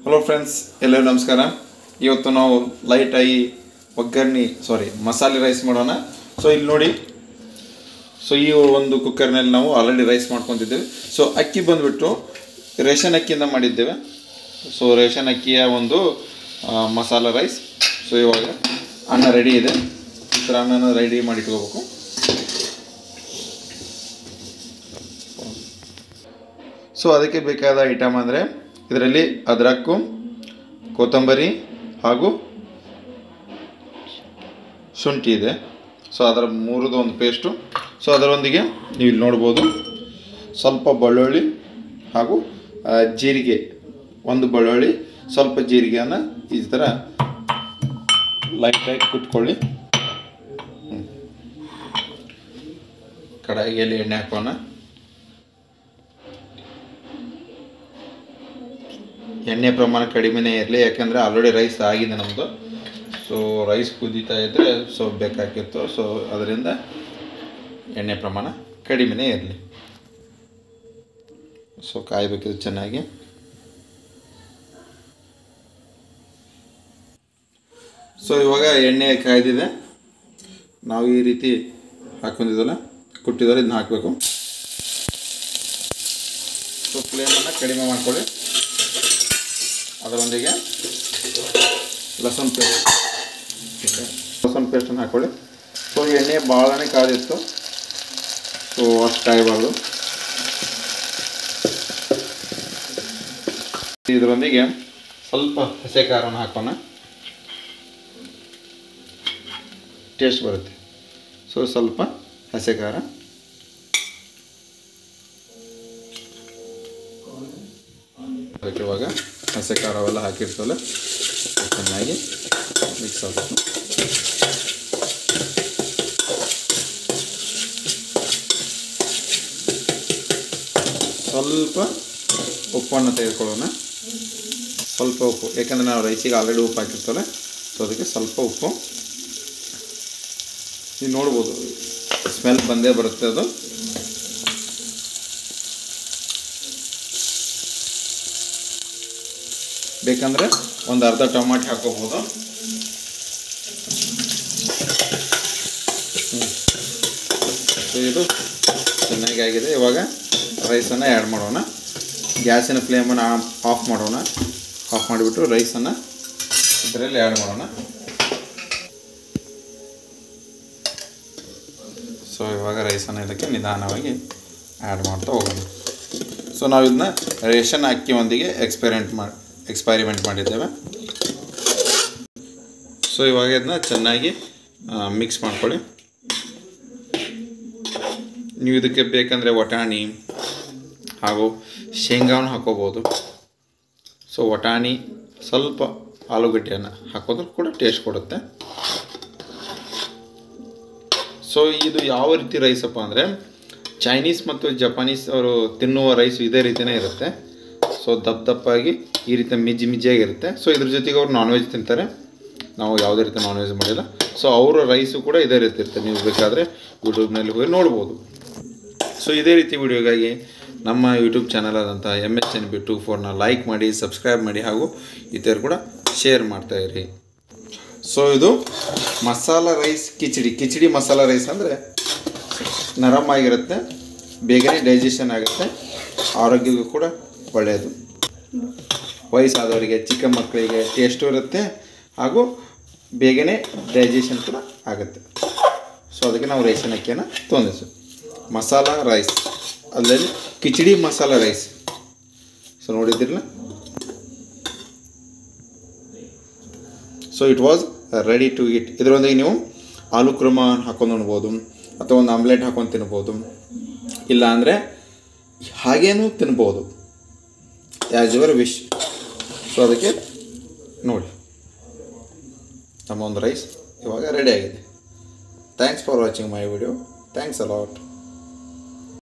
Hello friends ಎಲ್ಲರಿಗೂ ನಮಸ್ಕಾರ ಇವತ್ತು ನಾವು ಲೈಟಾಗಿ ಒಗ್ಗರಣೆ ಸಾರಿ ಮಸಾಲೆ ರೈಸ್ ಮಾಡೋಣ ಸೊ ಇಲ್ಲಿ ನೋಡಿ ಸೊ ಈ ಒಂದು ಕುಕ್ಕರ್ನಲ್ಲಿ ನಾವು ಆಲ್ರೆಡಿ ರೈಸ್ ಮಾಡ್ಕೊತಿದ್ದೇವೆ ಸೊ ಅಕ್ಕಿ ಬಂದುಬಿಟ್ಟು ರೇಷನ್ ಅಕ್ಕಿಯಿಂದ ಮಾಡಿದ್ದೇವೆ ಸೊ ರೇಷನ್ ಅಕ್ಕಿಯ ಒಂದು ಆ, ಮಸಾಲ ರೈಸ್ ಸೊ ಇವಾಗ ಅನ್ನ ರೆಡಿ ಇದೆ ಈ ಥರ ಅನ್ನನ ರೆಡಿ ಮಾಡಿ ಇಟ್ಕೋಬೇಕು ಸೊ ಅದಕ್ಕೆ ಬೇಕಾದ ಐಟಮ್ ಅಂದರೆ ಇದರಲ್ಲಿ ಅದ್ರಕ್ಕು ಕೊತ್ತಂಬರಿ ಹಾಗೂ ಶುಂಠಿ ಇದೆ ಸೊ ಅದರ ಮೂರದು ಒಂದು ಪೇಸ್ಟು ಸೊ ಅದರೊಂದಿಗೆ ನೀವು ಇಲ್ಲಿ ನೋಡ್ಬೋದು ಸ್ವಲ್ಪ ಬೆಳ್ಳುಳ್ಳಿ ಹಾಗೂ ಆ, ಜೀರಿಗೆ ಒಂದು ಬೆಳ್ಳುಳ್ಳಿ ಸ್ವಲ್ಪ ಜೀರಿಗೆಯನ್ನು ಈ ಥರ ಲೈಟಾಗಿ ಕುಟ್ಕೊಳ್ಳಿ ಹ್ಮ್. ಕಡಾಯಿಯಲ್ಲಿ ಎಣ್ಣೆ ಹಾಕೋಣ ಎಣ್ಣೆ ಪ್ರಮಾಣ ಕಡಿಮೆನೇ ಇರಲಿ ಯಾಕಂದರೆ ಆಲ್ರೆಡಿ ರೈಸ್ ಆಗಿದೆ ನಮ್ಮದು ಸೊ ರೈಸ್ ಕುದೀತಾ ಇದ್ದರೆ ಸೊ ಬೇಕಾಗಿತ್ತು ಸೊ ಅದರಿಂದ ಎಣ್ಣೆ ಪ್ರಮಾಣ ಕಡಿಮೆನೇ ಇರಲಿ ಸೊ ಕಾಯಬೇಕಿದು ಚೆನ್ನಾಗಿ ಸೊ ಇವಾಗ ಎಣ್ಣೆ ಕಾಯ್ದಿದೆ ನಾವು ಈ ರೀತಿ ಹಾಕೊಂಡಿದ್ದಲ್ಲ ಕುಟ್ಟಿದ್ರೆ ಇದನ್ನ ಹಾಕಬೇಕು ಸೊ ಫ್ಲೇಮನ್ನು ಕಡಿಮೆ ಮಾಡ್ಕೊಳ್ಳಿ ಅದರೊಂದಿಗೆ ಲಸನ್ ಪೇಸ್ಟ್ ಲಸನ್ ಪೇಸ್ಟನ್ನು ಹಾಕೊಳ್ಳಿ ಸೊ ಎಣ್ಣೆ ಭಾಳನೇ ಕಾದಿತ್ತು ಸೊ ಅಷ್ಟು ಕಾಯಬಾರ್ದು ಇದರೊಂದಿಗೆ ಸ್ವಲ್ಪ ಹಸೆ ಖಾರವನ್ನು ಹಾಕೋಣ ಟೇಸ್ಟ್ ಬರುತ್ತೆ ಸೊ ಸ್ವಲ್ಪ ಹಸೆ ಖಾರ ಅದಕ್ಕೆ ಇವಾಗ ಹಸೆ ಖಾರವೆಲ್ಲ ಹಾಕಿರ್ತವಲ್ಲ ಚೆನ್ನಾಗಿ ಮಿಕ್ಸ್ ಆಗಬೇಕು ಸ್ವಲ್ಪ ಉಪ್ಪನ್ನು ತೆಗೆದುಕೊಳ್ಳೋಣ ಸ್ವಲ್ಪ ಉಪ್ಪು ಯಾಕಂದರೆ ನಾವು ರೈಸಿಗೆ ಆಲ್ರೆಡಿ ಉಪ್ಪು ಹಾಕಿರ್ತವಲ್ಲ ಸೊ ಅದಕ್ಕೆ ಸ್ವಲ್ಪ ಉಪ್ಪು ನೀವು ನೋಡ್ಬೋದು ಸ್ಮೆಲ್ ಬಂದೇ ಬರುತ್ತೆ ಅದು ಬೇಕಂದ್ರೆ ಒಂದು ಅರ್ಧ ಟೊಮಾಟೊ ಹಾಕೋಬೋದು ಹ್ಮ್. ಸೊ ಇದು ಚೆನ್ನಾಗಿ ಆಗಿದೆ ಇವಾಗ ರೈಸನ್ನು ಆ್ಯಡ್ ಮಾಡೋಣ ಗ್ಯಾಸಿನ ಫ್ಲೇಮನ್ನು ಆಫ್ ಮಾಡೋಣ ಆಫ್ ಮಾಡಿಬಿಟ್ಟು ರೈಸನ್ನು ಇದರಲ್ಲಿ ಆ್ಯಡ್ ಮಾಡೋಣ ಸೊ ಇವಾಗ ರೈಸನ್ನು ಇದಕ್ಕೆ ನಿಧಾನವಾಗಿ ಆ್ಯಡ್ ಮಾಡ್ತಾ ಹೋಗೋಣ ಸೊ ನಾವು ಇದನ್ನ ರೇಷನ್ ಅಕ್ಕಿಯೊಂದಿಗೆ ಎಕ್ಸ್ಪೆರಿಮೆಂಟ್ ಮಾಡಿ ಎಕ್ಸ್ಪೈರಿಮೆಂಟ್ ಮಾಡಿದ್ದೇವೆ ಸೊ ಇವಾಗ ಇದನ್ನ ಚೆನ್ನಾಗಿ ಮಿಕ್ಸ್ ಮಾಡ್ಕೊಳ್ಳಿ ನೀವು ಇದಕ್ಕೆ ಬೇಕಂದರೆ ವಟಾಣಿ ಹಾಗೂ ಶೇಂಗಾವನ್ನು ಹಾಕೋಬೋದು ಸೊ ವಟಾಣಿ ಸ್ವಲ್ಪ ಆಲೂಗಡ್ಡೆಯನ್ನು ಹಾಕೋದ್ರೆ ಕೂಡ ಟೇಸ್ಟ್ ಕೊಡುತ್ತೆ ಸೊ ಇದು ಯಾವ ರೀತಿ ರೈಸಪ್ಪ ಅಂದರೆ ಚೈನೀಸ್ ಮತ್ತು ಜಪಾನೀಸ್ ಅವರು ತಿನ್ನುವ ರೈಸ್ ಇದೇ ರೀತಿಯೇ ಇರುತ್ತೆ ಸೊ ದಪ್ಪ ದಪ್ಪಾಗಿ ಈ ರೀತಿ ಮಿಜ್ಜಿ ಮಿಜ್ಜಿಯಾಗಿರುತ್ತೆ ಸೊ ಇದ್ರ ಜೊತೆಗೆ ಅವ್ರು ನಾನ್ ವೆಜ್ ತಿಂತಾರೆ ನಾವು ಯಾವುದೇ ರೀತಿ ನಾನ್ ವೆಜ್ ಮಾಡಿಲ್ಲ ಸೊ ಅವರ ರೈಸು ಕೂಡ ಇದೇ ರೀತಿ ಇರುತ್ತೆ ನೀವು ಬೇಕಾದರೆ ಯೂಟ್ಯೂಬ್ನಲ್ಲಿ ಹೋಗಿ ನೋಡ್ಬೋದು ಸೊ ಇದೇ ರೀತಿ ವಿಡಿಯೋಗಾಗಿ ನಮ್ಮ ಯೂಟ್ಯೂಬ್ ಚಾನಲ್ ಆದಂಥ M H N B two ಫೋರ್ನ ಲೈಕ್ ಮಾಡಿ ಸಬ್ಸ್ಕ್ರೈಬ್ ಮಾಡಿ ಹಾಗೂ ಇತರ ಕೂಡ ಶೇರ್ ಮಾಡ್ತಾಯಿರಿ ಸೊ ಇದು ಮಸಾಲ ರೈಸ್ ಕಿಚಡಿ ಕಿಚಡಿ ಮಸಾಲ ರೈಸ್ ಅಂದರೆ ನರಮ್ ಆಗಿರುತ್ತೆ ಬೇಗನೆ ಡೈಜೆಷನ್ ಆಗುತ್ತೆ ಆರೋಗ್ಯಕ್ಕೂ ಕೂಡ ಒಳ್ಳೆಯದು ವಯಸ್ಸಾದವರಿಗೆ ಚಿಕ್ಕ ಮಕ್ಕಳಿಗೆ ಟೇಸ್ಟು ಇರುತ್ತೆ ಹಾಗೂ ಬೇಗನೆ ಡೈಜೆಷನ್ ಕೂಡ ಆಗುತ್ತೆ ಸೊ ಅದಕ್ಕೆ ನಾವು ರೇಷನ್ ಅಕ್ಕಿಯನ್ನು ತೊಂದಿಸು ಮಸಾಲ ರೈಸ್ ಅಲ್ಲಲ್ಲಿ ಕಿಚಡಿ ಮಸಾಲ ರೈಸ್ ಸೊ ನೋಡಿದ್ದಿರಲ್ಲ so it was ready to it ಇದರೊಂದಿಗೆ ನೀವು ಆಲೂ ಕುರ್ಮ ಹಾಕೊಂಡು ಉಣ್ಬೋದು ಅಥವಾ ಒಂದು ಆಮ್ಲೆಟ್ ಹಾಕೊಂಡು ತಿನ್ಬೋದು ಇಲ್ಲ ಅಂದರೆ ಹಾಗೇನೂ ತಿನ್ಬೋದು ಆ್ಯಸ್ ಯುವರ್ ವಿಶ್ ಸೊ ಅದಕ್ಕೆ ನೋಡಿ ನಮ್ಮ ಒಂದು ರೈಸ್ ಇವಾಗ ರೆಡಿ ಆಗಿದೆ thanks for watching my video thanks allot